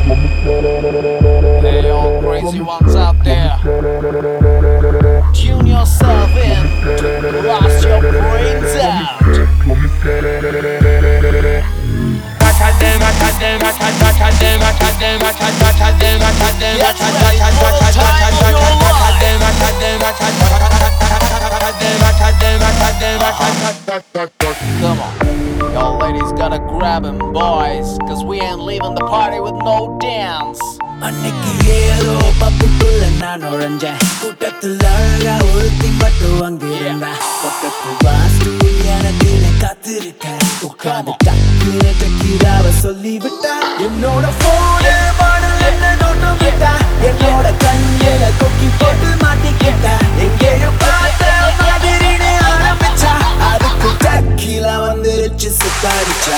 Hey, all crazy ones out there. Tune yourself in to blast your brains out. Get ready for the time of your life. Come on. Y'all ladies gotta grab him, boys. Cause we ain't leaving the party with no dance. அன்னைக்கு ஏதோ பப்புக்குள்ள நான் நுழைஞ்சேன் கூட்டத்துல அழகா ஒருத்தி மட்டும் அங்கிருந்தா பக்கத்து வாஸ்து எனக்கு காத்திருக்க உட்காந்து டக்குனு டக்கீராவ சொல்லி விட்டா என்னோட போனு மாடல் என்ன நோட்டம் விட்டா என்னோட கண்ணில கொக்கி போட்டு மாட்டிக்கிட்டா எங்கேயோ பார்த்த மாதிரின்னு ஆரம்பிச்சா அதுக்கு டக்கீலா வந்துருச்சு சுத்தாடிச்சா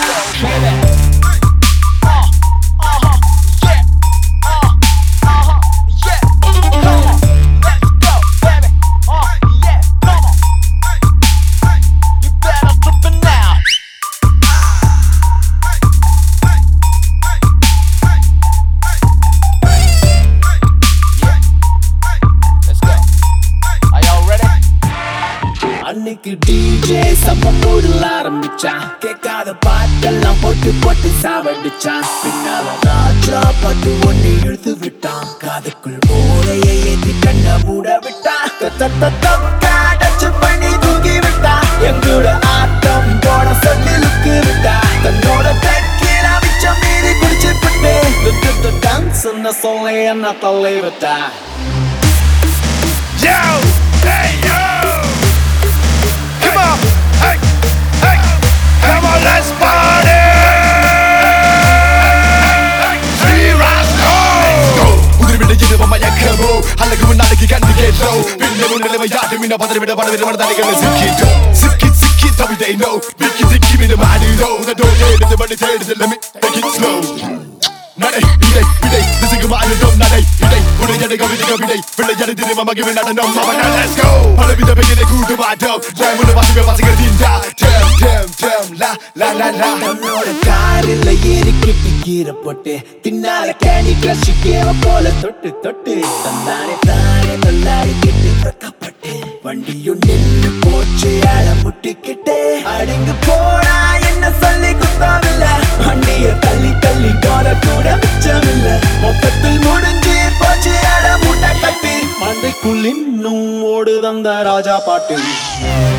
அன்னைக்கு டிஜே சம்ம போடல ஆரம்பிச்சான் கேட்காத பாட்டெல்லாம் போட்டு போட்டு சாவடிச்சான் பின்னால ராஜா பட்டு ஒண்ணு இழுத்து விட்டான் காதுக்குள் போதையை ஏத்தி கண்ண மூட விட்டான் காடச்சு பண்ணி தூக்கி விட்டான் எங்களோட ஆட்டம் போட சொல்லி லுக்கு விட்டான் தன்னோட தெக்கில மிச்சம் மீறி குடிச்சு விட்டு டான்ஸ் சொல்ல என்ன தள்ளி விட்டான் Yo! Hey, yo! Come on! Hey! Hey! Come on, let's party! Three rounds, go! உதிரிவிட இது மயக்கமோ அல்லது நாளைக்கு கண்டிகேட்டோ பின்னமும் நிலவை யாட்டு மீன பதறிவிட படவிட தலைகளை சிக்கிட்டோ சிக்கி சிக்கி தவிதை நோ விக்கி திக்கி மீது மாடிதோ தடோ தேடுது மணி தேடுது லெமி take it slow நடை இடை இடை திசைக்கு மாறிடும் நடை இடை உடையடை கவிதை கவிதை விளையாடு திரும்ப மகிமை நடனம் அவன் let's go பலவித பெயரை கூட்டு மாட்டோம் ஜெயமுன வாசிப்பை வாசிக்கிற தீண்டா டேம் டேம் டேம் லா லா லா லா தன்னோட காரில் ஏறிக்கிட்டு கீரை போட்டு பின்னால கேணி கிரஷ் கேவ போல தொட்டு தொட்டு தன்னானே தானே தள்ளாடிக்கிட்டு வெக்கப்பட்டு வண்டியும் நின்னு போச்சு அழ முட்டிக்கிட்டு அடங்கு போனா என்ன சொல்லி குத்தாவில்ல வண்டிய தள்ளி தள்ளி போற கூட மிச்சமில்ல மொத்தத்தில் முடிஞ்சு போச்சு அட மூட்டை கட்டி மண்டைக்குள் இன்னும் ஓடு தந்த ராஜா பாட்டு